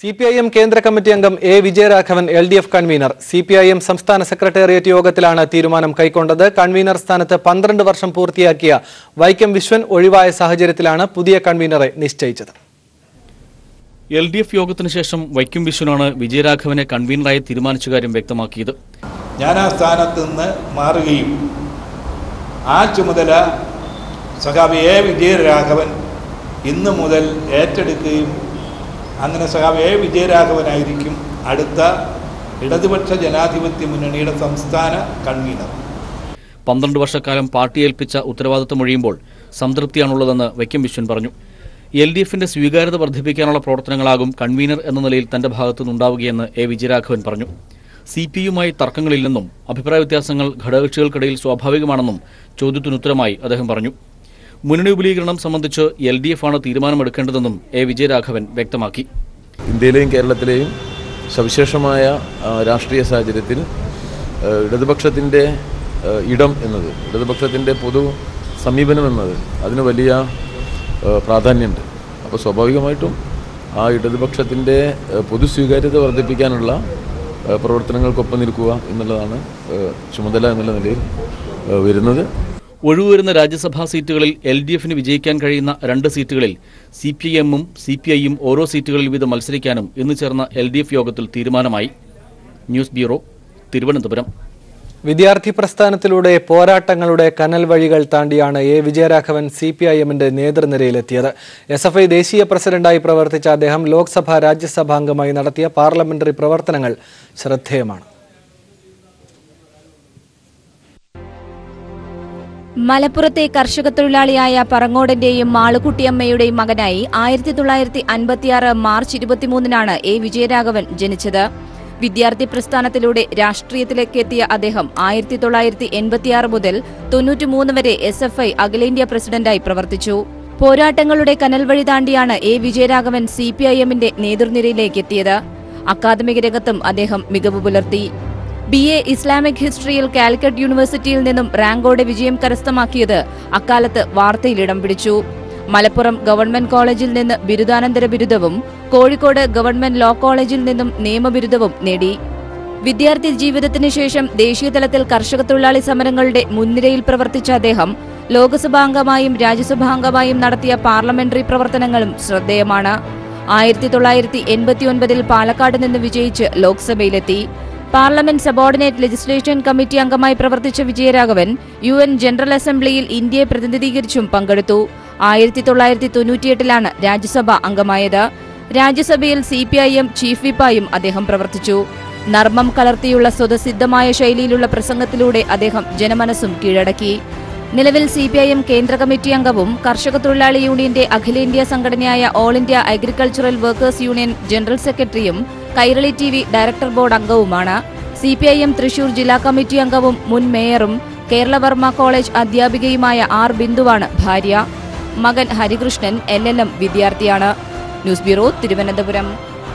C P I M കേന്ദ്ര committee അംഗം A Vijayaraghavan L D F convenor C P I M സംസ്ഥാന secretariat യോഗത്തിലാണ് തീരുമാനം കൈക്കൊണ്ടത് കൺവീനർ സ്ഥാനത്ത് പന്ത്രണ്ട് വർഷം പൂർത്തിയാക്കിയ വൈക്കം വിശ്വൻ ഒഴിവായ സാഹചര്യത്തിലാണ് പുതിയ കൺവീനറെ നിശ്ചയിച്ചത് എൽ ഡി എഫ് യോഗത്തിന് ശേഷം വൈക്കം വിശ്വനാണ് വിജയരാഘവനെ കൺവീനറായി തീരുമാനിച്ച കാര്യം വ്യക്തമാക്കിയത് ഞാൻ ആ സ്ഥാനത്ത് നിന്ന് മാറുകയും ആ ചുമതല സഖാവ് എ വിജയരാഘവൻ ഇന്ന് മുതൽ ഏറ്റെടുക്കുകയും അങ്ങനെ സഖാവ് എ വിജയരാഘവനായിരിക്കും അടുത്ത ഇടതുപക്ഷ ജനാധിപത്യ മുന്നണിയുടെ സംസ്ഥാന കൺവീനർ പന്ത്രണ്ട് വർഷക്കാലം പാർട്ടി ഏൽപ്പിച്ച ഉത്തരവാദിത്തം ഒഴിയുമ്പോൾ സംതൃപ്തിയാണുള്ളതെന്ന് വൈക്കം വിശ്വൻ പറഞ്ഞു എൽ ഡി എഫിന്റെ സ്വീകാര്യത വർദ്ധിപ്പിക്കാനുള്ള പ്രവർത്തനങ്ങളാകും കൺവീനർ എന്ന നിലയിൽ തന്റെ ഭാഗത്തുനിന്നുണ്ടാവുകയെന്ന് എ വിജയരാഘവൻ പറഞ്ഞു സി പി യുമായി തർക്കങ്ങളില്ലെന്നും അഭിപ്രായ വ്യത്യാസങ്ങൾ ഘടകകക്ഷികൾക്കിടയിൽ സ്വാഭാവികമാണെന്നും ചോദ്യത്തിനുത്തരമായി അദ്ദേഹം പറഞ്ഞു മുന്നണി വിപുലീകരണം സംബന്ധിച്ച് എൽ ഡി എഫ് ആണ് തീരുമാനമെടുക്കേണ്ടതെന്നും എ വിജയരാഘവൻ വ്യക്തമാക്കി ഇന്ത്യയിലെയും കേരളത്തിലെയും സവിശേഷമായ ആ, രാഷ്ട്രീയ സാഹചര്യത്തിൽ ആ, ഇടതുപക്ഷത്തിൻ്റെ ആ, ഇടം എന്നത് ഇടതുപക്ഷത്തിൻ്റെ പൊതു സമീപനം എന്നത് അതിന് വലിയ ആ, പ്രാധാന്യമുണ്ട് അപ്പോൾ സ്വാഭാവികമായിട്ടും ആ ഇടതുപക്ഷത്തിൻ്റെ ആ, പൊതു സ്വീകാര്യത വർദ്ധിപ്പിക്കാനുള്ള ആ, പ്രവർത്തനങ്ങൾക്കൊപ്പം നിൽക്കുക എന്നുള്ളതാണ് ആ, ചുമതല എന്നുള്ള നിലയിൽ ആ, വരുന്നത് ഒഴിവുവരുന്ന രാജ്യസഭാ സീറ്റുകളിൽ എൽ ഡി എഫിന് വിജയിക്കാൻ കഴിയുന്ന രണ്ട് സീറ്റുകളിൽ സി പി ഐ എമ്മും സി പി ഐയും ഓരോ സീറ്റുകളിൽ വീതം മത്സരിക്കാനും ഇന്ന് ചേർന്ന എൽ ഡി എഫ് യോഗത്തിൽ തീരുമാനമായി ന്യൂസ് ബ്യൂറോ തിരുവനന്തപുരം വിദ്യാർത്ഥി പ്രസ്ഥാനത്തിലൂടെ പോരാട്ടങ്ങളുടെ കനൽ വഴികൾ താണ്ടിയാണ് A Vijayaraghavan C P I എമ്മിന്റെ നേതൃനിരയിലെത്തിയത് എസ് എഫ് ഐ ദേശീയ പ്രസിഡന്റായി പ്രവർത്തിച്ച അദ്ദേഹം ലോക്സഭ രാജ്യസഭാ അംഗമായി നടത്തിയ പാർലമെന്ററി പ്രവർത്തനങ്ങൾ ശ്രദ്ധേയമാണ് മലപ്പുറത്തെ കർഷക തൊഴിലാളിയായ പറങ്ങോടന്റെയും മാളുകുട്ടിയമ്മയുടെയും മകനായി ആയിരത്തി തൊള്ളായിരത്തി അൻപത്തിയാറ് മാർച്ച് ഇരുപത്തിമൂന്നിനാണ് എ വിജയരാഘവൻ ജനിച്ചത് വിദ്യാർത്ഥി പ്രസ്ഥാനത്തിലൂടെ രാഷ്ട്രീയത്തിലേക്ക് എത്തിയ അദ്ദേഹം ആയിരത്തി തൊള്ളായിരത്തി എൺപത്തിയാറ് മുതൽ തൊണ്ണൂറ്റിമൂന്ന് വരെ എസ് എഫ് ഐ അഖിലേന്ത്യാ പ്രസിഡന്റായി പ്രവർത്തിച്ചു പോരാട്ടങ്ങളുടെ കനൽ വഴി താണ്ടിയാണ് A Vijayaraghavan C P I എമ്മിന്റെ നേതൃനിരയിലേക്ക് എത്തിയത് അക്കാദമിക രംഗത്തും അദ്ദേഹം മികവ് പുലർത്തി ബി എ ഇസ്ലാമിക് ഹിസ്റ്ററിയിൽ കാലിക്കറ്റ് യൂണിവേഴ്സിറ്റിയിൽ നിന്നും റാങ്കോടെ വിജയം കരസ്ഥമാക്കിയത് അക്കാലത്ത് വാർത്തയിൽ ഇടം പിടിച്ചു മലപ്പുറം ഗവൺമെന്റ് കോളേജിൽ നിന്ന് ബിരുദാനന്തര ബിരുദവും കോഴിക്കോട് ഗവൺമെന്റ് ലോ കോളേജിൽ നിന്നും നിയമബിരുദവും നേടി വിദ്യാർത്ഥി ജീവിതത്തിന് ശേഷം ദേശീയതലത്തിൽ കർഷക തൊഴിലാളി സമരങ്ങളുടെ മുൻനിരയിൽ പ്രവർത്തിച്ച അദ്ദേഹം ലോക്സഭാംഗമായും രാജ്യസഭാംഗമായും നടത്തിയ പാർലമെന്ററി പ്രവർത്തനങ്ങളും ശ്രദ്ധേയമാണ് ആയിരത്തി തൊള്ളായിരത്തി എൺപത്തിയൊൻപതിൽ പാലക്കാട് നിന്ന് വിജയിച്ച് ലോക്സഭയിലെത്തി പാർലമെന്റ് സബോർഡിനേറ്റ് ലെജിസ്ലേഷൻ കമ്മിറ്റി അംഗമായി പ്രവർത്തിച്ച വിജയരാഘവൻ യു എൻ ജനറൽ അസംബ്ലിയിൽ ഇന്ത്യയെ പ്രതിനിധീകരിച്ചും പങ്കെടുത്തു ആയിരത്തി തൊള്ളായിരത്തി തൊണ്ണൂറ്റിയെട്ടിലാണ് രാജ്യസഭ അംഗമായത് രാജ്യസഭയിൽ C P I M chief വിപ്പായും അദ്ദേഹം പ്രവർത്തിച്ചു നർമ്മം കലർത്തിയുള്ള സ്വതസിദ്ധമായ ശൈലിയിലുള്ള പ്രസംഗത്തിലൂടെ അദ്ദേഹം ജനമനസ്സും കീഴടക്കി നിലവിൽ സി പി ഐ എം കേന്ദ്ര കമ്മിറ്റി അംഗവും കർഷക തൊഴിലാളി യൂണിയന്റെ അഖിലേന്ത്യാ സംഘടനയായ all India agricultural workers union general സെക്രട്ടറിയും Kairali T V director board അംഗവുമാണ് C P I M Thrissur ജില്ലാ കമ്മിറ്റി അംഗവും മുൻ മേയറും കേരളവർമ്മ കോളേജ് അധ്യാപികയുമായ ആർ ബിന്ദുവാണ് ഭാര്യ മകൻ ഹരികൃഷ്ണൻ എൽ എൽ എം വിദ്യാർത്ഥിയാണ് ന്യൂസ് ബ്യൂറോ തിരുവനന്തപുരം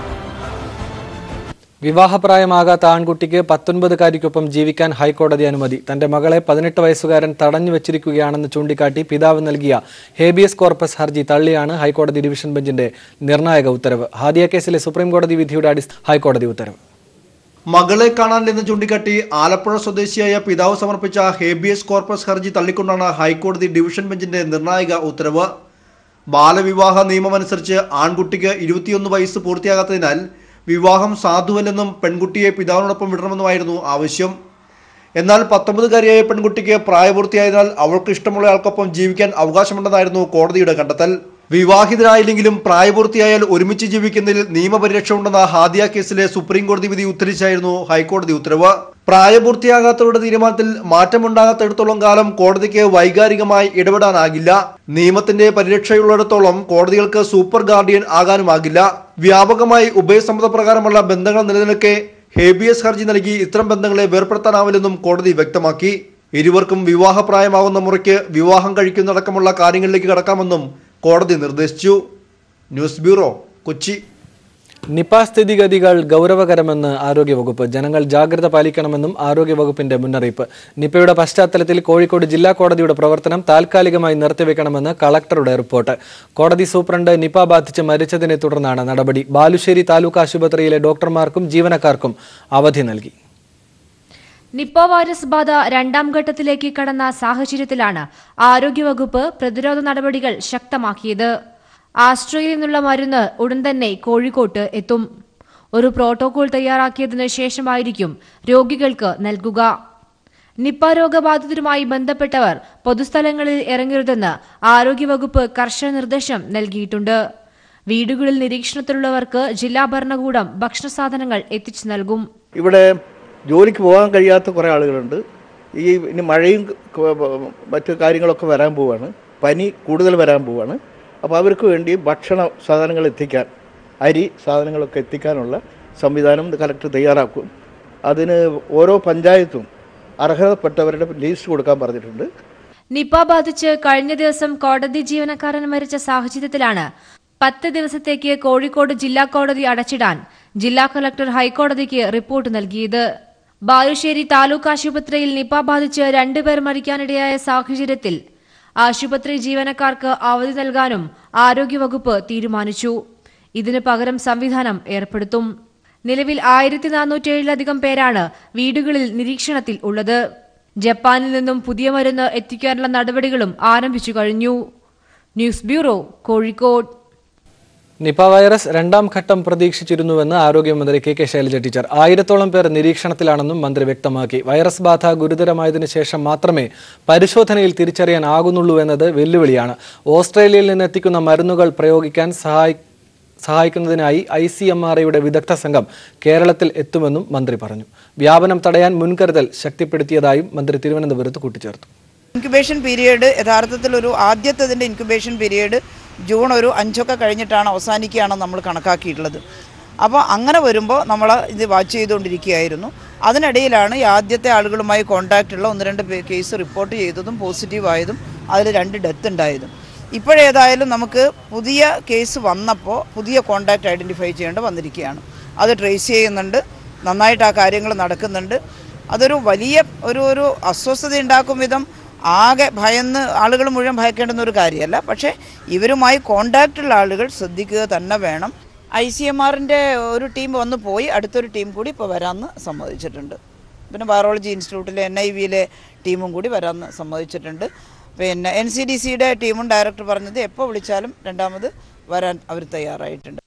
വിവാഹപ്രായമാകാത്ത ആൺകുട്ടിക്ക് പത്തൊൻപതുകാരിക്കൊപ്പം ജീവിക്കാൻ ഹൈക്കോടതി അനുമതി തന്റെ മകളെ പതിനെട്ട് വയസ്സുകാരൻ തടഞ്ഞു വെച്ചിരിക്കുകയാണെന്ന് ചൂണ്ടിക്കാട്ടി പിതാവ് നൽകിയ ഹേബിയസ് കോർപ്പസ് ഹർജി തള്ളിയാണ് ഹൈക്കോടതി ഡിവിഷൻ ബെഞ്ചിന്റെ നിർണായക ഉത്തരവ് ഹാദിയ കേസിലെ സുപ്രീം കോടതി വിധിയുടെ അടിസ്ഥാന ഹൈക്കോടതി ഉത്തരവ് മകളെ കാണാനില്ലെന്ന് ചൂണ്ടിക്കാട്ടി ആലപ്പുഴ സ്വദേശിയായ പിതാവ് സമർപ്പിച്ച ഹേബിയസ് കോർപ്പസ് ഹർജി തള്ളിക്കൊണ്ടാണ് ഹൈക്കോടതി ഡിവിഷൻ ബെഞ്ചിന്റെ നിർണായക ഉത്തരവ് ബാലവിവാഹ നിയമമനുസരിച്ച് ആൺകുട്ടിക്ക് ഇരുപത്തിയൊന്ന് വയസ്സ് പൂർത്തിയാകാത്തതിനാൽ വിവാഹം സാധുവല്ലെന്നും പെൺകുട്ടിയെ പിതാവിനോടൊപ്പം വിടണമെന്നുമായിരുന്നു ആവശ്യം എന്നാൽ പത്തൊമ്പതുകാരിയായ പെൺകുട്ടിക്ക് പ്രായപൂർത്തിയായതിനാൽ അവൾക്ക് ഇഷ്ടമുള്ള ആൾക്കൊപ്പം ജീവിക്കാൻ അവകാശമുണ്ടെന്നായിരുന്നു കോടതിയുടെ കണ്ടെത്തൽ വിവാഹിതരായില്ലെങ്കിലും പ്രായപൂർത്തിയായാൽ ഒരുമിച്ച് ജീവിക്കുന്നതിൽ നിയമപരിരക്ഷ ഉണ്ടെന്ന ഹാദിയ കേസിലെ സുപ്രീം കോടതി വിധി ഉദ്ധരിച്ചായിരുന്നു ഹൈക്കോടതി ഉത്തരവ് പ്രായപൂർത്തിയാകാത്തവരുടെ തീരുമാനത്തിൽ മാറ്റമുണ്ടാകാത്തിടത്തോളം കാലം കോടതിക്ക് വൈകാരികമായി ഇടപെടാനാകില്ല നിയമത്തിന്റെ പരിരക്ഷയുള്ളിടത്തോളം കോടതികൾക്ക് സൂപ്പർ ഗാർഡിയൻ ആകാനുമാകില്ല വ്യാപകമായി ഉഭയസമ്മതപ്രകാരമുള്ള ബന്ധങ്ങൾ നിലനിൽക്കെ ഹേബിയസ് ഹർജി നൽകി ഇത്തരം ബന്ധങ്ങളെ വേർപെടുത്താനാവില്ലെന്നും കോടതി വ്യക്തമാക്കി ഇരുവർക്കും വിവാഹപ്രായമാകുന്ന മുറയ്ക്ക് വിവാഹം കഴിക്കുന്നതടക്കമുള്ള കാര്യങ്ങളിലേക്ക് കടക്കാമെന്നും കോടതി നിർദ്ദേശിച്ചു ന്യൂസ് ബ്യൂറോ കൊച്ചി നിപ സ്ഥിതിഗതികൾ ഗൗരവകരമെന്ന് ആരോഗ്യവകുപ്പ് ജനങ്ങൾ ജാഗ്രത പാലിക്കണമെന്നും ആരോഗ്യവകുപ്പിന്റെ മുന്നറിയിപ്പ് നിപയുടെ പശ്ചാത്തലത്തിൽ കോഴിക്കോട് ജില്ലാ കോടതിയുടെ പ്രവർത്തനം താൽക്കാലികമായി നിർത്തിവെക്കണമെന്ന് കളക്ടറുടെ റിപ്പോർട്ട് കോടതി സൂപ്രണ്ട് നിപ ബാധിച്ച് മരിച്ചതിനെ തുടർന്നാണ് നടപടി ബാലുശ്ശേരി താലൂക്ക് ആശുപത്രിയിലെ ഡോക്ടർമാർക്കും ജീവനക്കാർക്കും അവധി നൽകി നിപ്പ വൈറസ് ബാധ രണ്ടാം ഘട്ടത്തിലേക്ക് കടന്ന സാഹചര്യത്തിലാണ് ആരോഗ്യവകുപ്പ് പ്രതിരോധ നടപടികൾ ശക്തമാക്കിയത് ആസ്ട്രയിൽ നിന്നുള്ള മരുന്ന് ഉടൻ തന്നെ കോഴിക്കോട്ട് എത്തും ഒരു പ്രോട്ടോകോൾ തയ്യാറാക്കിയതിനു ശേഷമായിരിക്കും രോഗികൾക്ക് നൽകുക നിപ്പ രോഗബാധിതരുമായി ബന്ധപ്പെട്ടവർ പൊതുസ്ഥലങ്ങളിൽ ഇറങ്ങരുതെന്ന് ആരോഗ്യവകുപ്പ് കർശന നിർദ്ദേശം നൽകിയിട്ടുണ്ട് വീടുകളിൽ നിരീക്ഷണത്തിലുള്ളവർക്ക് ജില്ലാ ഭരണകൂടം ഭക്ഷണസാധനങ്ങൾ എത്തിച്ചു നൽകും ഇവിടെ ജോലിക്ക് പോകാൻ കഴിയാത്ത കുറേ ആളുകളുണ്ട് ഈ ഇനി മഴയും ക- മറ്റു കാര്യങ്ങളൊക്കെ വരാൻ പോവാണ് പനി കൂടുതൽ വരാൻ പോവാണ് അപ്പോൾ അവർക്ക് വേണ്ടി ഭക്ഷണ സാധനങ്ങൾ എത്തിക്കാൻ അരി സാധനങ്ങളൊക്കെ എത്തിക്കാനുള്ള സംവിധാനം കലക്ടർ തയ്യാറാക്കും അതിന് ഓരോ പഞ്ചായത്തും അർഹതപ്പെട്ടവരുടെ ലിസ്റ്റ് കൊടുക്കാൻ പറഞ്ഞിട്ടുണ്ട് നിപ ബാധിച്ച് കഴിഞ്ഞ ദിവസം കോടതി ജീവനക്കാരൻ മരിച്ച സാഹചര്യത്തിലാണ് പത്ത് ദിവസത്തേക്ക് കോഴിക്കോട് ജില്ലാ കോടതി അടച്ചിടാൻ ജില്ലാ കളക്ടർ ഹൈക്കോടതിക്ക് റിപ്പോർട്ട് നൽകിയത് ബാലുശ്ശേരി താലൂക്ക് ആശുപത്രിയിൽ നിപ ബാധിച്ച് രണ്ടുപേർ മരിക്കാനിടയായ സാഹചര്യത്തിൽ ആശുപത്രി ജീവനക്കാർക്ക് അവധി നൽകാനും ആരോഗ്യവകുപ്പ് തീരുമാനിച്ചു ഇതിന് പകരം സംവിധാനം ഏർപ്പെടുത്തും നിലവിൽ ആയിരത്തി നാനൂറ്റേഴിലധികം പേരാണ് വീടുകളിൽ നിരീക്ഷണത്തിൽ ഉള്ളത് ജപ്പാനിൽ നിന്നും പുതിയ മരുന്ന് എത്തിക്കാനുള്ള നടപടികളും ആരംഭിച്ചു കഴിഞ്ഞു news bureau Kozhikode Nipah virus രണ്ടാം ഘട്ടം പ്രതീക്ഷിച്ചിരുന്നുവെന്ന് ആരോഗ്യമന്ത്രി കെ കെ ശൈലജ ടീച്ചർ ആയിരത്തോളം പേർ നിരീക്ഷണത്തിലാണെന്നും മന്ത്രി വ്യക്തമാക്കി വൈറസ് ബാധ ഗുരുതരമായതിനു ശേഷം മാത്രമേ പരിശോധനയിൽ തിരിച്ചറിയാനാകുന്നുള്ളൂ എന്നത് വെല്ലുവിളിയാണ് ഓസ്ട്രേലിയയിൽ നിന്ന് എത്തിക്കുന്ന മരുന്നുകൾ പ്രയോഗിക്കാൻ സഹായി സഹായിക്കുന്നതിനായി ഐ സി എം ആർ ഐയുടെ വിദഗ്ധ സംഘം കേരളത്തിൽ എത്തുമെന്നും മന്ത്രി പറഞ്ഞു വ്യാപനം തടയാൻ മുൻകരുതൽ ശക്തിപ്പെടുത്തിയതായും മന്ത്രി തിരുവനന്തപുരത്ത് കൂട്ടിച്ചേർത്തു ഇൻക്യുബേഷൻ പീരിയഡ് യഥാർത്ഥത്തിൽ ഒരു ആദ്യത്തതിൻ്റെ ഇൻക്യുബേഷൻ പീരിയഡ് ജൂൺ ഒരു അഞ്ചൊക്കെ കഴിഞ്ഞിട്ടാണ് അവസാനിക്കുകയാണ് നമ്മൾ കണക്കാക്കിയിട്ടുള്ളത് അപ്പോൾ അങ്ങനെ വരുമ്പോൾ നമ്മൾ ഇത് വാച്ച് ചെയ്തുകൊണ്ടിരിക്കുകയായിരുന്നു അതിനിടയിലാണ് ഈ ആദ്യത്തെ ആളുകളുമായി കോൺടാക്റ്റ് ഉള്ള ഒന്ന് രണ്ട് പേ- കേസ് റിപ്പോർട്ട് ചെയ്തതും പോസിറ്റീവ് ആയതും അതിൽ രണ്ട് ഡെത്ത് ഉണ്ടായതും ഇപ്പോഴേതായാലും നമുക്ക് പുതിയ കേസ് വന്നപ്പോൾ പുതിയ കോൺടാക്റ്റ് ഐഡൻറ്റിഫൈ ചെയ്യേണ്ടി വന്നിരിക്കുകയാണ് അത് ട്രേസ് ചെയ്യുന്നുണ്ട് നന്നായിട്ട് ആ കാര്യങ്ങൾ നടക്കുന്നുണ്ട് അതൊരു വലിയ ഒരു ഒരു അസ്വസ്ഥത ഉണ്ടാക്കും വിധം ആകെ ഭയന്ന് ആളുകൾ മുഴുവൻ ഭയക്കേണ്ടുന്ന ഒരു കാര്യമല്ല പക്ഷേ ഇവരുമായി കോണ്ടാക്റ്റുള്ള ആളുകൾ ശ്രദ്ധിക്കുക തന്നെ വേണം ഐ സി എം ആറിൻ്റെ ഒരു ടീം വന്ന് പോയി അടുത്തൊരു ടീം കൂടി ഇപ്പോൾ വരാമെന്ന് സമ്മതിച്ചിട്ടുണ്ട് പിന്നെ വൈറോളജി ഇൻസ്റ്റിറ്റ്യൂട്ടിലെ എൻ ഐ വിയിലെ ടീമും കൂടി വരാമെന്ന് സമ്മതിച്ചിട്ടുണ്ട് പിന്നെ എൻ സി ഡി സിയുടെ ടീമും ഡയറക്ടർ പറഞ്ഞത് എപ്പോൾ വിളിച്ചാലും രണ്ടാമത് വരാൻ അവർ തയ്യാറായിട്ടുണ്ട്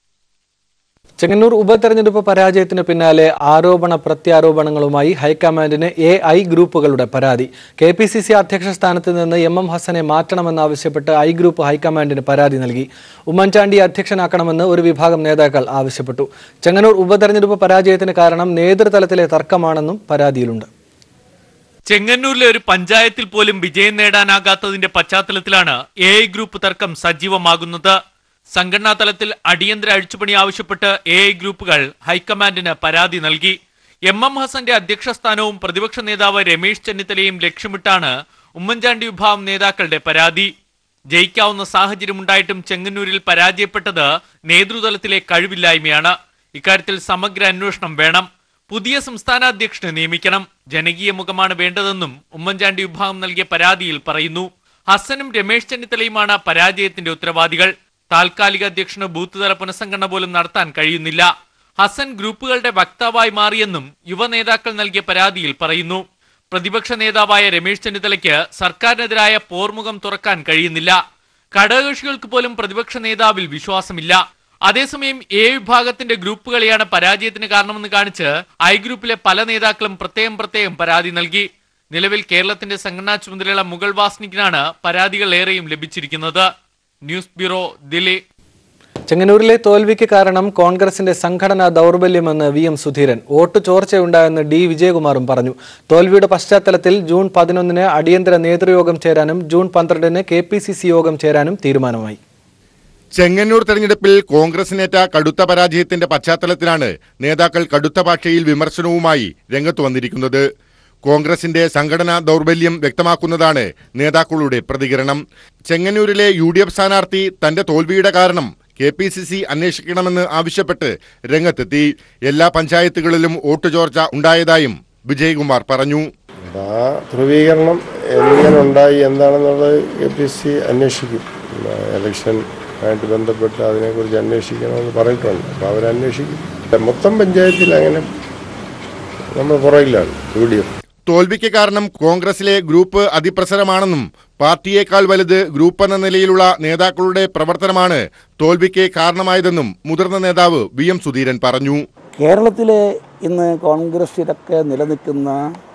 ചെങ്ങന്നൂർ ഉപതെരഞ്ഞെടുപ്പ് പരാജയത്തിന് പിന്നാലെ ആരോപണ പ്രത്യാരോപണങ്ങളുമായി ഹൈക്കമാൻഡിന് എ ഐ ഗ്രൂപ്പുകളുടെ പരാതി കെ പി സി സി അധ്യക്ഷ സ്ഥാനത്ത് നിന്ന് എം എം ഹസനെ മാറ്റണമെന്നാവശ്യപ്പെട്ട് ഐ ഗ്രൂപ്പ് ഹൈക്കമാൻഡിന് പരാതി നൽകി ഉമ്മൻചാണ്ടി അധ്യക്ഷനാക്കണമെന്ന് ഒരു വിഭാഗം നേതാക്കൾ ആവശ്യപ്പെട്ടു ചെങ്ങന്നൂർ ഉപതെരഞ്ഞെടുപ്പ് പരാജയത്തിന് കാരണം നേതൃതലത്തിലെ തർക്കമാണെന്നും പരാതിയിലുണ്ട് ചെങ്ങന്നൂരിലെ ഒരു പഞ്ചായത്തിൽ പോലും വിജയം നേടാനാകാത്തതിന്റെ പശ്ചാത്തലത്തിലാണ് എ ഐ ഗ്രൂപ്പ് തർക്കം സജീവമാകുന്നത് സംഘടനാ തലത്തിൽ അടിയന്തര അഴിച്ചുപണി ആവശ്യപ്പെട്ട് എ ഐ ഗ്രൂപ്പുകൾ ഹൈക്കമാൻഡിന് പരാതി നൽകി എം എം ഹസന്റെ അധ്യക്ഷ സ്ഥാനവും പ്രതിപക്ഷ നേതാവ് രമേശ് ചെന്നിത്തലയും ലക്ഷ്യമിട്ടാണ് ഉമ്മൻചാണ്ടി വിഭാഗം നേതാക്കളുടെ പരാതി ജയിക്കാവുന്ന സാഹചര്യമുണ്ടായിട്ടും ചെങ്ങന്നൂരിൽ പരാജയപ്പെട്ടത് നേതൃതലത്തിലെ കഴിവില്ലായ്മയാണ് ഇക്കാര്യത്തിൽ സമഗ്ര അന്വേഷണം വേണം പുതിയ സംസ്ഥാന അധ്യക്ഷനെ നിയമിക്കണം ജനകീയ മുഖമാണ് വേണ്ടതെന്നും ഉമ്മൻചാണ്ടി വിഭാഗം നൽകിയ പരാതിയിൽ പറയുന്നു ഹസനും രമേശ് ചെന്നിത്തലയുമാണ് പരാജയത്തിന്റെ ഉത്തരവാദികൾ താൽക്കാലിക അധ്യക്ഷന് ബൂത്ത് തല പുനഃസംഘടന പോലും നടത്താൻ കഴിയുന്നില്ല ഹസൻ ഗ്രൂപ്പുകളുടെ വക്താവായി മാറിയെന്നും യുവ നേതാക്കൾ നൽകിയ പരാതിയിൽ പറയുന്നു പ്രതിപക്ഷ നേതാവായ രമേശ് ചെന്നിത്തലയ്ക്ക് സർക്കാരിനെതിരായ പോർമുഖം തുറക്കാൻ കഴിയുന്നില്ല ഘടകകക്ഷികൾക്ക് പോലും പ്രതിപക്ഷ നേതാവിൽ വിശ്വാസമില്ല അതേസമയം എ വിഭാഗത്തിന്റെ ഗ്രൂപ്പുകളെയാണ് പരാജയത്തിന് കാരണമെന്ന് കാണിച്ച് ഐ ഗ്രൂപ്പിലെ പല നേതാക്കളും പ്രത്യേകം പ്രത്യേകം പരാതി നൽകി നിലവിൽ കേരളത്തിന്റെ സംഘടനാ ചുമതലയുള്ള മുഗൾ വാസ്നിക്കിനാണ് പരാതികൾ ഏറെയും ലഭിച്ചിരിക്കുന്നത് ന്യൂസ് ബ്യൂറോ ദില്ലി ചെങ്ങന്നൂരിലെ തോൽവിക്ക് കാരണം കോൺഗ്രസിന്റെ സംഘടനാ ദൗർബല്യമെന്ന് വി എം സുധീരൻ വോട്ട് ചോർച്ചയുണ്ടായെന്ന് ഡി വിജയകുമാറും പറഞ്ഞു തോൽവിയുടെ പശ്ചാത്തലത്തിൽ ജൂൺ പതിനൊന്നിന് അടിയന്തര നേതൃയോഗം ചേരാനും ജൂൺ പന്ത്രണ്ടിന് കെ പി സി സി യോഗം ചേരാനും തീരുമാനമായി ചെങ്ങന്നൂർ തെരഞ്ഞെടുപ്പിൽ കോൺഗ്രസിനേറ്റ കടുത്ത പരാജയത്തിന്റെ പശ്ചാത്തലത്തിലാണ് നേതാക്കൾ കടുത്ത ഭാഷയിൽ വിമർശനവുമായി രംഗത്ത് വന്നിരിക്കുന്നത് കോൺഗ്രസിന്റെ സംഘടനാ ദൗർബല്യം വ്യക്തമാക്കുന്നതാണ് നേതാക്കളുടെ പ്രതികരണം ചെങ്ങന്നൂരിലെ യു ഡി എഫ് സ്ഥാനാർത്ഥി തന്റെ തോൽവിയുടെ കാരണം കെ പി സി സി അന്വേഷിക്കണമെന്ന് ആവശ്യപ്പെട്ട് രംഗത്തെത്തി എല്ലാ പഞ്ചായത്തുകളിലും വോട്ട് ചോർച്ച ഉണ്ടായതായും വിജയകുമാർ പറഞ്ഞു ആ ധ്രുവീകരണം എങ്ങനെ ഉണ്ടായി എന്താണെന്നുള്ളത് കെ പി സി അന്വേഷിക്കും ഇലക്ഷൻ ആയിട്ട് ബന്ധപ്പെട്ട് അതിനെക്കുറിച്ച് അന്വേഷിക്കണമെന്ന് പറഞ്ഞിട്ടുണ്ട് അപ്പോൾ അവരന്വേഷിക്കും മൊത്തം പഞ്ചായത്തിൽ അങ്ങനെ നമ്മൾ പുറകിലാണ് യു ഡി എഫ് തോൽവിക്ക് കാരണം കോൺഗ്രസിലെ ഗ്രൂപ്പ് അതിപ്രസരമാണെന്നും പാർട്ടിയേക്കാൾ വലുത് ഗ്രൂപ്പ് എന്ന നിലയിലുള്ള നേതാക്കളുടെ പ്രവർത്തനമാണ് തോൽവിക്ക് കാരണമായതെന്നും മുതിർന്ന നേതാവ് വി എം സുധീരൻ പറഞ്ഞു കേരളത്തിലെ ഇന്ന് കോൺഗ്രസ്സിലൊക്കെ നിലനിൽക്കുന്ന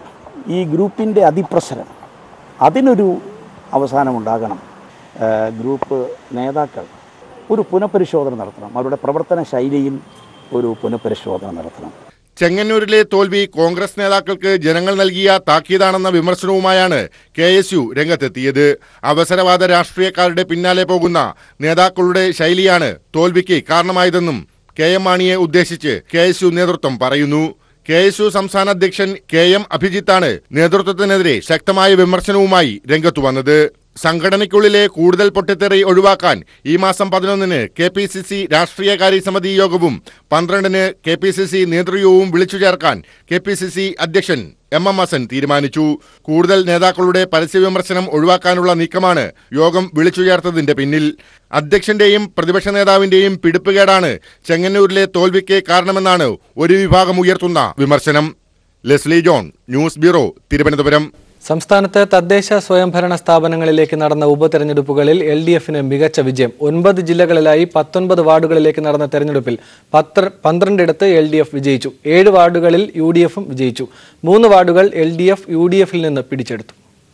ഈ ഗ്രൂപ്പിൻ്റെ അതിപ്രസരം അതിനൊരു അവസാനമുണ്ടാകണം ഏഹ് ഗ്രൂപ്പ് നേതാക്കൾ ഒരു പുനഃപരിശോധന നടത്തണം അവരുടെ പ്രവർത്തന ശൈലിയിൽ ഒരു പുനഃപരിശോധന നടത്തണം ചെങ്ങന്നൂരിലെ തോൽവി കോൺഗ്രസ് നേതാക്കൾക്ക് ജനങ്ങൾ നൽകിയ താക്കീതാണെന്ന വിമർശനവുമായാണ് കെ എസ് യു രംഗത്തെത്തിയത് അവസരവാദ രാഷ്ട്രീയക്കാരുടെ പിന്നാലെ പോകുന്ന നേതാക്കളുടെ ശൈലിയാണ് തോൽവിക്ക് കാരണമായതെന്നും കെ എം മാണിയെ ഉദ്ദേശിച്ച് കെ എസ് യു നേതൃത്വം പറയുന്നു കെ എസ് യു സംസ്ഥാന അധ്യക്ഷൻ കെ എം അഭിജിത്താണ് നേതൃത്വത്തിനെതിരെ ശക്തമായ വിമർശനവുമായി രംഗത്തു വന്നത് സംഘടനയ്ക്കുള്ളിലെ കൂടുതൽ പൊട്ടിത്തെറി ഒഴിവാക്കാൻ ഈ മാസം പതിനൊന്നിന് കെ പി സി സി രാഷ്ട്രീയകാര്യ സമിതി യോഗവും പന്ത്രണ്ടിന് കെ പി സി സി നേതൃയോഗവും വിളിച്ചു ചേർക്കാൻ കെ പി സി സി അധ്യക്ഷൻ എം എം ഹസൻ തീരുമാനിച്ചു കൂടുതൽ നേതാക്കളുടെ പരസ്യ വിമർശനം ഒഴിവാക്കാനുള്ള നീക്കമാണ് യോഗം വിളിച്ചു ചേർത്തതിന്റെ പിന്നിൽ അധ്യക്ഷന്റെയും പ്രതിപക്ഷ നേതാവിന്റെയും പിടിപ്പുകേടാണ് ചെങ്ങന്നൂരിലെ തോൽവിക്ക് കാരണമെന്നാണ് ഒരു വിഭാഗം ഉയർത്തുന്ന വിമർശനം Leslie John news bureau Thiruvananthapuram സംസ്ഥാനത്ത് തദ്ദേശ സ്വയംഭരണ സ്ഥാപനങ്ങളിലേക്ക് നടന്ന ഉപതെരഞ്ഞെടുപ്പുകളിൽ എൽ ഡി എഫിന് മികച്ച വിജയം ഒൻപത് ജില്ലകളിലായി പത്തൊൻപത് വാർഡുകളിലേക്ക് നടന്ന തെരഞ്ഞെടുപ്പിൽ പത്ര പന്ത്രണ്ടിടത്ത് എൽ ഡി എഫ് വിജയിച്ചു ഏഴ് വാർഡുകളിൽ യു ഡി എഫും വിജയിച്ചു മൂന്ന് വാർഡുകൾ L D F U D എഫിൽ നിന്ന് പിടിച്ചെടുത്തു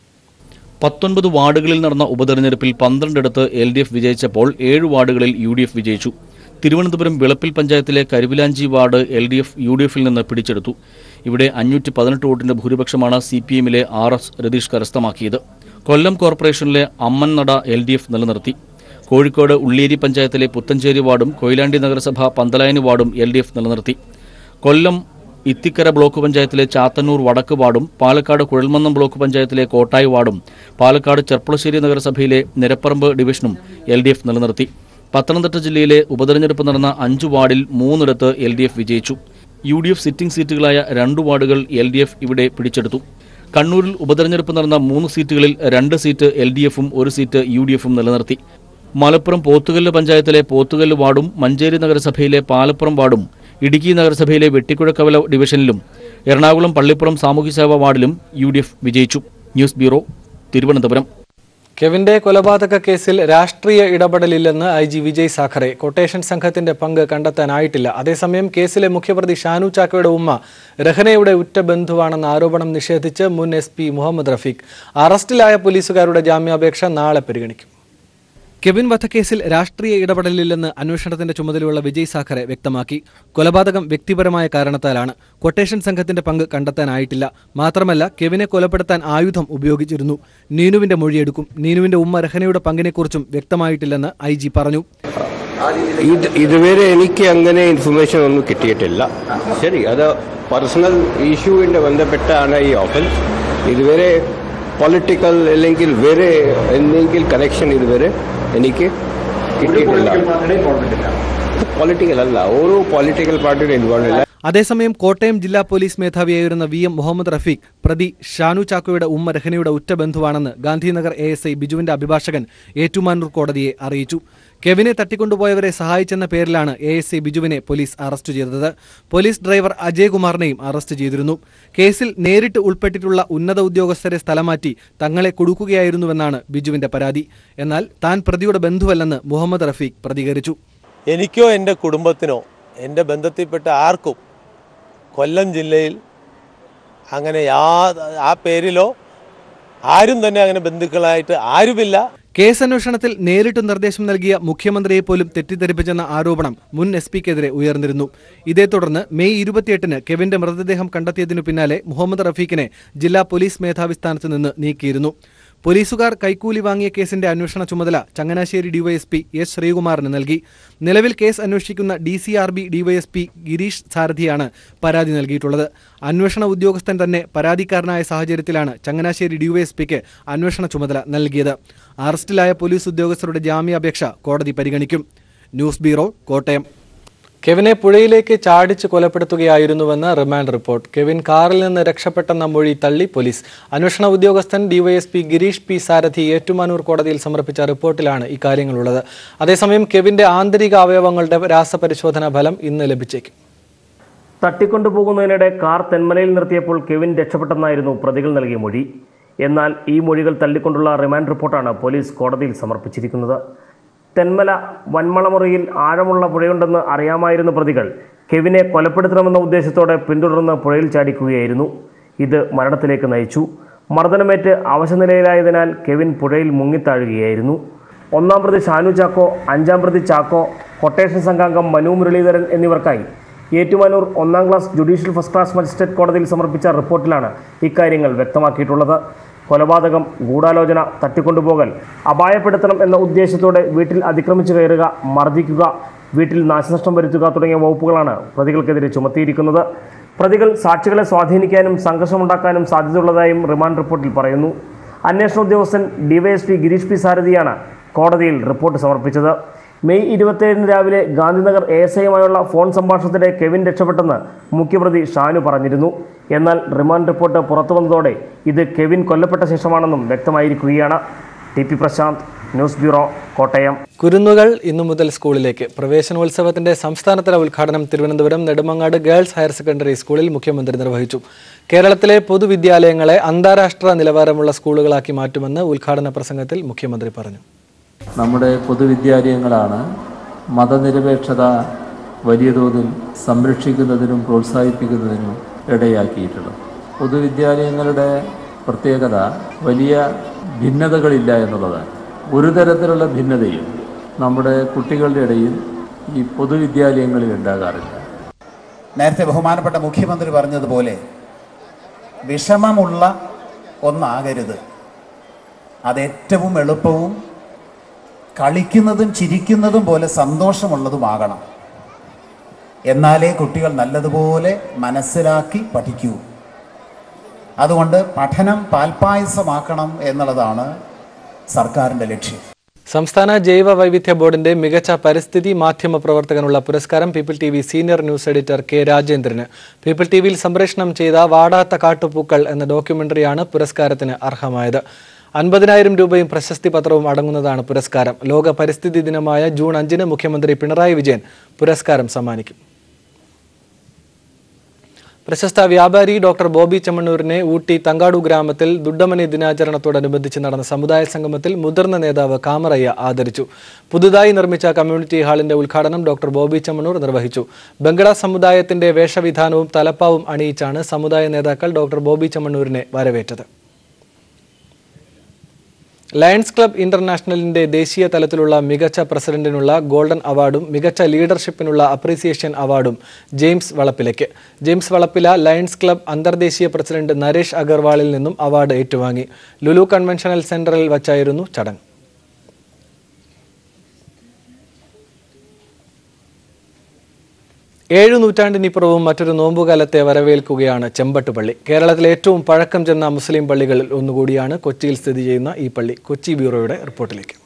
പത്തൊൻപത് വാർഡുകളിൽ നടന്ന ഉപതെരഞ്ഞെടുപ്പിൽ പന്ത്രണ്ടിടത്ത് എൽ ഡി എഫ് വിജയിച്ചപ്പോൾ ഏഴ് വാർഡുകളിൽ യു ഡി എഫ് വിജയിച്ചു തിരുവനന്തപുരം വിളപ്പിൽ പഞ്ചായത്തിലെ Karuvilanchi ward L D F U D എഫിൽ നിന്ന് പിടിച്ചെടുത്തു ഇവിടെ അഞ്ഞൂറ്റി പതിനെട്ട് വോട്ടിന്റെ ഭൂരിപക്ഷമാണ് സി പി എമ്മിലെ ആർ എസ് രതീഷ് കരസ്ഥമാക്കിയത് കൊല്ലം കോർപ്പറേഷനിലെ അമ്മൻനട എൽ ഡി എഫ് നിലനിർത്തി കോഴിക്കോട് ഉള്ളിയേരി പഞ്ചായത്തിലെ പുത്തഞ്ചേരി വാർഡും കൊയിലാണ്ടി നഗരസഭ പന്തലായനി വാർഡും എൽ ഡി എഫ് നിലനിർത്തി കൊല്ലം ഇത്തിക്കര ബ്ലോക്ക് പഞ്ചായത്തിലെ ചാത്തന്നൂർ വടക്ക് വാർഡും പാലക്കാട് കുഴൽമന്നം ബ്ലോക്ക് പഞ്ചായത്തിലെ കോട്ടായി വാർഡും പാലക്കാട് ചെർപ്പളശ്ശേരി നഗരസഭയിലെ നിരപ്പറമ്പ് ഡിവിഷനും എൽ ഡി എഫ് നിലനിർത്തി പത്തനംതിട്ട ജില്ലയിലെ ഉപതെരഞ്ഞെടുപ്പ് നടന്ന അഞ്ചു വാർഡിൽ മൂന്നിടത്ത് എൽ ഡി എഫ് വിജയിച്ചു യു ഡി എഫ് സിറ്റിംഗ് സീറ്റുകളായ രണ്ട് വാർഡുകൾ എൽ ഡി എഫ് ഇവിടെ പിടിച്ചെടുത്തു കണ്ണൂരിൽ ഉപതെരഞ്ഞെടുപ്പ് നടന്ന മൂന്ന് സീറ്റുകളിൽ രണ്ട് സീറ്റ് എൽ ഡി എഫും ഒരു സീറ്റ് യു ഡി എഫും നിലനിർത്തി മലപ്പുറം പോത്തുകല്ല് പഞ്ചായത്തിലെ പോത്തുകല്ല് വാർഡും മഞ്ചേരി നഗരസഭയിലെ പാലപ്പുറം വാർഡും ഇടുക്കി നഗരസഭയിലെ വെട്ടിക്കുഴക്കവല ഡിവിഷനിലും എറണാകുളം പള്ളിപ്പുറം സാമൂഹ്യസേവാ വാർഡിലും യു ഡി എഫ് വിജയിച്ചു ന്യൂസ് ബ്യൂറോ തിരുവനന്തപുരം കെവിന്റെ കൊലപാതക കേസിൽ രാഷ്ട്രീയ ഇടപെടലില്ലെന്ന് I G Vijay Sakhare quotation സംഘത്തിന്റെ പങ്ക് കണ്ടെത്താനായിട്ടില്ല അതേസമയം കേസിലെ മുഖ്യപ്രതി ഷാനു ചാക്കോയുടെ ഉമ്മ രഹനയുടെ ഉറ്റ ബന്ധുവാണെന്ന ആരോപണം നിഷേധിച്ച് മുൻ എസ് പി മുഹമ്മദ് റഫീഖ് അറസ്റ്റിലായ പോലീസുകാരുടെ ജാമ്യാപേക്ഷ നാളെ പരിഗണിക്കും കെവിൻ വധക്കേസിൽ രാഷ്ട്രീയ ഇടപെടലില്ലെന്ന് അന്വേഷണത്തിന്റെ ചുമതലയുള്ള വിജയ് സാഖറെ വ്യക്തമാക്കി കൊലപാതകം വ്യക്തിപരമായ കാരണത്താലാണ് കൊട്ടേഷൻ സംഘത്തിന്റെ പങ്ക് കണ്ടെത്താനായിട്ടില്ല മാത്രമല്ല കെവിനെ കൊലപ്പെടുത്താൻ ആയുധം ഉപയോഗിച്ചിരുന്നു നീനുവിന്റെ മൊഴിയെടുക്കും നീനുവിന്റെ ഉമ്മ രഹനയുടെ പങ്കിനെക്കുറിച്ചും വ്യക്തമായിട്ടില്ലെന്ന് ഐ ജി പറഞ്ഞു ഇത് ഇതുവരെ എനിക്ക് അങ്ങനെ ഇൻഫർമേഷൻ ഒന്നും കിട്ടിയിട്ടില്ല ശരി അത് പേഴ്സണൽ ഇഷ്യൂവിൻ്റെ ബന്ധപ്പെട്ടാണ് ഈ ഓഫൻസ് ഇതുവരെ പൊളിറ്റിക്കൽ അല്ലെങ്കിൽ വേറെ എന്തെങ്കിലും കണക്ഷൻ ഇതുവരെ എനിക്ക് കിട്ടിയിട്ടില്ല പൊളിറ്റിക്കൽ അല്ല ഓരോ പൊളിറ്റിക്കൽ പാർട്ടിയുടെ ഇൻവോൾവ് ഇല്ല അതേസമയം കോട്ടയം ജില്ലാ പോലീസ് മേധാവിയായിരുന്ന വി എം മുഹമ്മദ് റഫീഖ് പ്രതി ഷാനു ചാക്കോയുടെ ഉമ്മ രഹനയുടെ ഉറ്റ ബന്ധുവാണെന്ന് ഗാന്ധിനഗർ എ എസ് ഐ ബിജുവിന്റെ അഭിഭാഷകൻ ഏറ്റുമാനൂർ കോടതിയെ അറിയിച്ചു കെവിനെ തട്ടിക്കൊണ്ടുപോയവരെ സഹായിച്ചെന്ന പേരിലാണ് എ എസ് ഐ ബിജുവിനെ പോലീസ് അറസ്റ്റ് ചെയ്തത് പോലീസ് ഡ്രൈവർ അജയ്കുമാറിനെയും അറസ്റ്റ് ചെയ്തിരുന്നു കേസിൽ നേരിട്ട് ഉൾപ്പെട്ടിട്ടുള്ള ഉന്നത ഉദ്യോഗസ്ഥരെ സ്ഥലമാറ്റി തങ്ങളെ കൊടുക്കുകയായിരുന്നുവെന്നാണ് ബിജുവിന്റെ പരാതി എന്നാൽ താൻ പ്രതിയുടെ ബന്ധുവല്ലെന്ന് മുഹമ്മദ് റഫീഖ് പ്രതികരിച്ചു എനിക്കോ എൻ്റെ കുടുംബത്തിനോ എൻ്റെ ബന്ധത്തിൽപ്പെട്ട ആർക്കും കൊല്ലം ജില്ലയിൽ അങ്ങനെ യാ ആ പേരിലോ ആരും തന്നെ അങ്ങനെ ബന്ധുക്കളായിട്ട് ആരുമില്ല കേസ് അന്വേഷണത്തിൽ നേരിട്ട് നിർദ്ദേശം നൽകിയ മുഖ്യമന്ത്രിയെ പോലും തെറ്റിദ്ധരിപ്പിച്ചെന്ന ആരോപണം മുൻ എസ് പിക്കെതിരെ ഉയർന്നിരുന്നു ഇതേ തുടർന്ന് മെയ് ഇരുപത്തിയെട്ടിന് കെവിന്റെ മൃതദേഹം കണ്ടെത്തിയതിനു പിന്നാലെ മുഹമ്മദ് റഫീഖിനെ ജില്ലാ പോലീസ് മേധാവി സ്ഥാനത്ത് നിന്ന് നീക്കിയിരുന്നു പോലീസുകാർ കൈക്കൂലി വാങ്ങിയ കേസിന്റെ അന്വേഷണ ചുമതല ചങ്ങനാശ്ശേരി ഡിവൈഎസ്പി എസ് ശ്രീകുമാറിന് നൽകി നിലവിൽ കേസ് അന്വേഷിക്കുന്ന D C R B DYSP Gireesh സാരഥിയാണ് പരാതി നൽകിയിട്ടുള്ളത് അന്വേഷണ ഉദ്യോഗസ്ഥൻ തന്നെ പരാതിക്കാരനായ സാഹചര്യത്തിലാണ് ചങ്ങനാശ്ശേരി ഡിവൈഎസ്പിക്ക് അന്വേഷണ ചുമതല നൽകിയത് അറസ്റ്റിലായ പോലീസ് ഉദ്യോഗസ്ഥരുടെ ജാമ്യാപേക്ഷ കോടതി പരിഗണിക്കും ന്യൂസ് ബ്യൂറോ കോട്ടയം കെവിനെ പുഴയിലേക്ക് ചാടിച്ച് കൊലപ്പെടുത്തുകയായിരുന്നുവെന്ന് റിമാൻഡ് റിപ്പോർട്ട് കെവിൻ കാറിൽ നിന്ന് രക്ഷപ്പെട്ടെന്ന മൊഴി തള്ളി പോലീസ് അന്വേഷണ ഉദ്യോഗസ്ഥൻ ഡിവൈഎസ്പി ഗിരീഷ് പി സാരഥി ഏറ്റുമാനൂർ കോടതിയിൽ സമർപ്പിച്ച റിപ്പോർട്ടിലാണ് ഇക്കാര്യങ്ങളുള്ളത് അതേസമയം കെവിന്റെ ആന്തരിക അവയവങ്ങളുടെ രാസപരിശോധനാ ഫലം ഇന്ന് ലഭിച്ചേക്കും തട്ടിക്കൊണ്ടുപോകുന്നതിനിടെ കാർ തെന്മലയിൽ നിർത്തിയപ്പോൾ കെവിൻ രക്ഷപ്പെട്ടെന്നായിരുന്നു പ്രതികൾ നൽകിയ മൊഴി എന്നാൽ ഈ മൊഴികൾ തള്ളിക്കൊണ്ടുള്ള റിമാൻഡ് റിപ്പോർട്ടാണ് പോലീസ് കോടതിയിൽ സമർപ്പിച്ചിരിക്കുന്നത് തെന്മല വന്മളമുറിയിൽ ആഴമുള്ള പുഴയുണ്ടെന്ന് അറിയാമായിരുന്ന പ്രതികൾ കെവിനെ കൊലപ്പെടുത്തണമെന്ന ഉദ്ദേശത്തോടെ പിന്തുടർന്ന് പുഴയിൽ ചാടിക്കുകയായിരുന്നു ഇത് മരണത്തിലേക്ക് നയിച്ചു മർദ്ദനമേറ്റ് അവശനിലയിലായതിനാൽ കെവിൻ പുഴയിൽ മുങ്ങിത്താഴുകയായിരുന്നു ഒന്നാം പ്രതി ഷാനു ചാക്കോ അഞ്ചാം പ്രതി ചാക്കോ കൊട്ടേഷൻ സംഘാംഗം മനു മുരളീധരൻ എന്നിവർക്കായി ഏറ്റുമാനൂർ ഒന്നാം class judicial first class magistrate കോടതിയിൽ സമർപ്പിച്ച റിപ്പോർട്ടിലാണ് ഇക്കാര്യങ്ങൾ വ്യക്തമാക്കിയിട്ടുള്ളത് കൊലപാതകം ഗൂഢാലോചന തട്ടിക്കൊണ്ടുപോകൽ അപായപ്പെടുത്തണം എന്ന ഉദ്ദേശത്തോടെ വീട്ടിൽ അതിക്രമിച്ചു കയറുക മർദ്ദിക്കുക വീട്ടിൽ നാശനഷ്ടം വരുത്തുക തുടങ്ങിയ വകുപ്പുകളാണ് പ്രതികൾക്കെതിരെ ചുമത്തിയിരിക്കുന്നത് പ്രതികൾ സാക്ഷികളെ സ്വാധീനിക്കാനും സംഘർഷമുണ്ടാക്കാനും സാധ്യതയുള്ളതായും റിമാൻഡ് റിപ്പോർട്ടിൽ പറയുന്നു അന്വേഷണ ഉദ്യോഗസ്ഥൻ ഡിവൈഎസ്പി ഗിരീഷ് പി സാരഥിയാണ് കോടതിയിൽ റിപ്പോർട്ട് സമർപ്പിച്ചത് മെയ് ഇരുപത്തിയേഴിന് രാവിലെ ഗാന്ധിനഗർ എ എസ് ഐയുമായുള്ള ഫോൺ സംഭാഷണത്തിനിടെ കെവിൻ രക്ഷപ്പെട്ടെന്ന് മുഖ്യപ്രതി ഷാനു പറഞ്ഞിരുന്നു എന്നാൽ റിമാൻഡ് റിപ്പോർട്ട് പുറത്തു വന്നതോടെ ഇത് കെവിൻ കൊല്ലപ്പെട്ട ശേഷമാണെന്നും വ്യക്തമായിരിക്കുകയാണ് T P Prashanth news bureau Kottayam കുരുന്നുകൾ ഇന്നു മുതൽ സ്കൂളിലേക്ക് പ്രവേശനോത്സവത്തിന്റെ സംസ്ഥാനതല ഉദ്ഘാടനം Thiruvananthapuram Nedumangad girls higher secondary സ്കൂളിൽ മുഖ്യമന്ത്രി നിർവഹിച്ചു കേരളത്തിലെ പൊതുവിദ്യാലയങ്ങളെ അന്താരാഷ്ട്ര നിലവാരമുള്ള സ്കൂളുകളാക്കി മാറ്റുമെന്ന് ഉദ്ഘാടന പ്രസംഗത്തിൽ മുഖ്യമന്ത്രി പറഞ്ഞു നമ്മുടെ പൊതുവിദ്യാലയങ്ങളാണ് മതനിരപേക്ഷത വലിയ തോതിൽ സംരക്ഷിക്കുന്നതിനും പ്രോത്സാഹിപ്പിക്കുന്നതിനും ഇടയാക്കിയിട്ടുള്ളത് പൊതുവിദ്യാലയങ്ങളുടെ പ്രത്യേകത വലിയ ഭിന്നതകളില്ല എന്നുള്ളതാണ് ഒരു തരത്തിലുള്ള ഭിന്നതയും നമ്മുടെ കുട്ടികളുടെ ഇടയിൽ ഈ പൊതുവിദ്യാലയങ്ങളിൽ ഉണ്ടാകാറില്ല നേരത്തെ ബഹുമാനപ്പെട്ട മുഖ്യമന്ത്രി പറഞ്ഞതുപോലെ വിഷമമുള്ള ഒന്നാകരുത് അത് ഏറ്റവും എളുപ്പവും കളിക്കുന്നതും ചിരിക്കുന്നതും പോലെ സന്തോഷമുള്ളതുമാകണം എന്നാലേ കുട്ടികൾ നല്ലതുപോലെ മനസ്സിലാക്കി പഠിക്കൂ അതുകൊണ്ട് പഠനം പാൽപ്പായസമാക്കണം എന്നുള്ളതാണ് സർക്കാരിൻ്റെ ലക്ഷ്യം സംസ്ഥാന ജൈവ വൈവിധ്യ ബോർഡിന്റെ മികച്ച പരിസ്ഥിതി മാധ്യമ പ്രവർത്തകനുള്ള പുരസ്കാരം people T V senior news editor K രാജേന്ദ്രന് പീപ്പിൾ ടി വിയിൽ സംപ്രേഷണം ചെയ്ത വാടാത്ത കാട്ടുപൂക്കൾ എന്ന ഡോക്യുമെന്ററിയാണ് പുരസ്കാരത്തിന് അർഹമായത് അൻപതിനായിരം രൂപയും പ്രശസ്തി പത്രവും അടങ്ങുന്നതാണ് പുരസ്കാരം ലോക പരിസ്ഥിതി ദിനമായ ജൂൺ അഞ്ചിന് മുഖ്യമന്ത്രി പിണറായി വിജയൻ പുരസ്കാരം സമ്മാനിക്കും പ്രശസ്ത വ്യാപാരി ഡോക്ടർ ബോബി ചെമ്മണ്ണൂരിനെ ഊട്ടി തങ്കാടു ഗ്രാമത്തിൽ ദുഡ്ഡമനി ദിനാചരണത്തോടനുബന്ധിച്ച് നടന്ന സമുദായ സംഗമത്തിൽ മുതിർന്ന നേതാവ് കാമറയ്യ ആദരിച്ചു പുതുതായി നിർമ്മിച്ച കമ്മ്യൂണിറ്റി ഹാളിന്റെ ഉദ്ഘാടനം ഡോക്ടർ ബോബി ചെമ്മണ്ണൂർ നിർവഹിച്ചു ബംഗള സമുദായത്തിന്റെ വേഷവിധാനവും തലപ്പാവും അണിയിച്ചാണ് സമുദായ നേതാക്കൾ ഡോക്ടർ ബോബി ചെമ്മണ്ണൂരിനെ വരവേറ്റത് ലയൺസ് ക്ലബ് ഇന്റർനാഷണലിന്റെ ദേശീയ തലത്തിലുള്ള മികച്ച പ്രസിഡന്റിനുള്ള ഗോൾഡൻ അവാർഡും മികച്ച ലീഡർഷിപ്പിനുള്ള അപ്രീസിയേഷൻ അവാർഡും ജെയിംസ് വളപ്പിലയ്ക്ക് ജെയിംസ് വളപ്പില ലയൺസ് ക്ലബ് അന്തർദേശീയ പ്രസിഡന്റ് നരേഷ് അഗർവാളിൽ നിന്നും അവാർഡ് ഏറ്റുവാങ്ങി ലുലു കൺവെൻഷനൽ സെന്ററിൽ വച്ചായിരുന്നു ചടങ്ങ് ഏഴു നൂറ്റാണ്ടിനിപ്പുറവും മറ്റൊരു നോമ്പുകാലത്തെ വരവേൽക്കുകയാണ് ചെമ്പട്ടുപള്ളി കേരളത്തിലെ ഏറ്റവും പഴക്കം ചെന്ന മുസ്ലിം പള്ളികളിൽ ഒന്നുകൂടിയാണ് കൊച്ചിയിൽ സ്ഥിതി ചെയ്യുന്ന ഈ പള്ളി കൊച്ചി ബ്യൂറോയുടെ റിപ്പോർട്ടിലേക്ക്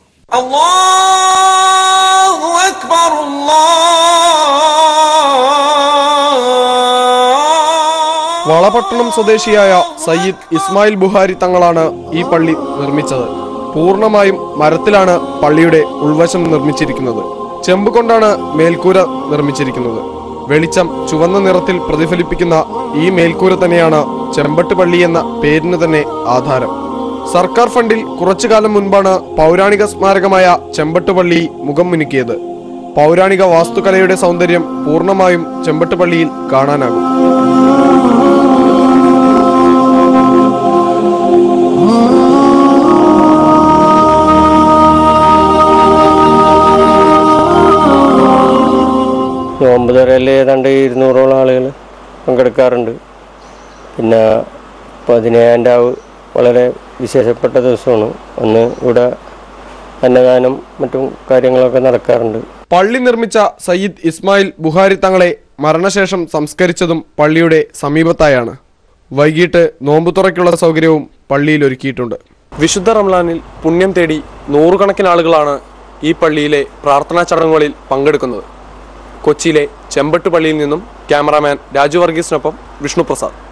വളപട്ടണം സ്വദേശിയായ സയ്യിദ് ഇസ്മായിൽ ബുഹാരി തങ്ങളാണ് ഈ പള്ളി നിർമ്മിച്ചത് പൂർണ്ണമായും മരത്തിലാണ് പള്ളിയുടെ ഉൾവശം നിർമ്മിച്ചിരിക്കുന്നത് ചെമ്പ് കൊണ്ടാണ് മേൽക്കൂര നിർമ്മിച്ചിരിക്കുന്നത് വെളിച്ചം ചുവന്ന നിറത്തിൽ പ്രതിഫലിപ്പിക്കുന്ന ഈ മേൽക്കൂര തന്നെയാണ് ചെമ്പട്ട് പള്ളി എന്ന പേരിന് തന്നെ ആധാരം സർക്കാർ ഫണ്ടിൽ കുറച്ചു കാലം മുൻപാണ് പൗരാണിക സ്മാരകമായ ചെമ്പട്ടുപള്ളി മുഖം മിനുക്കിയത് പൗരാണിക വാസ്തുകലയുടെ സൗന്ദര്യം പൂർണ്ണമായും ചെമ്പട്ടുപള്ളിയിൽ കാണാനാകും നോമ്പ് തുറയിൽ ഏതാണ്ട് ഇരുന്നൂറോളം ആളുകൾ പങ്കെടുക്കാറുണ്ട് പിന്നെ പതിനേഴാം രാവ് വളരെ വിശേഷപ്പെട്ട ദിവസമാണ് അന്ന് ഇവിടെ അന്നദാനം മറ്റും കാര്യങ്ങളൊക്കെ നടക്കാറുണ്ട് പള്ളി നിർമ്മിച്ച സയ്യിദ് ഇസ്മായിൽ ബുഹാരി തങ്ങളെ മരണശേഷം സംസ്കരിച്ചതും പള്ളിയുടെ സമീപത്തായാണ് വൈകിട്ട് നോമ്പുതുറയ്ക്കുള്ള സൗകര്യവും പള്ളിയിൽ ഒരുക്കിയിട്ടുണ്ട് വിശുദ്ധ റംലാനിൽ പുണ്യം തേടി നൂറുകണക്കിന് ആളുകളാണ് ഈ പള്ളിയിലെ പ്രാർത്ഥനാ ചടങ്ങുകളിൽ പങ്കെടുക്കുന്നത് കൊച്ചിയിലെ ചെമ്പട്ട് പള്ളിയിൽ നിന്നും ക്യാമറാമാൻ രാജു വർഗീസിനൊപ്പം വിഷ്ണുപ്രസാദ്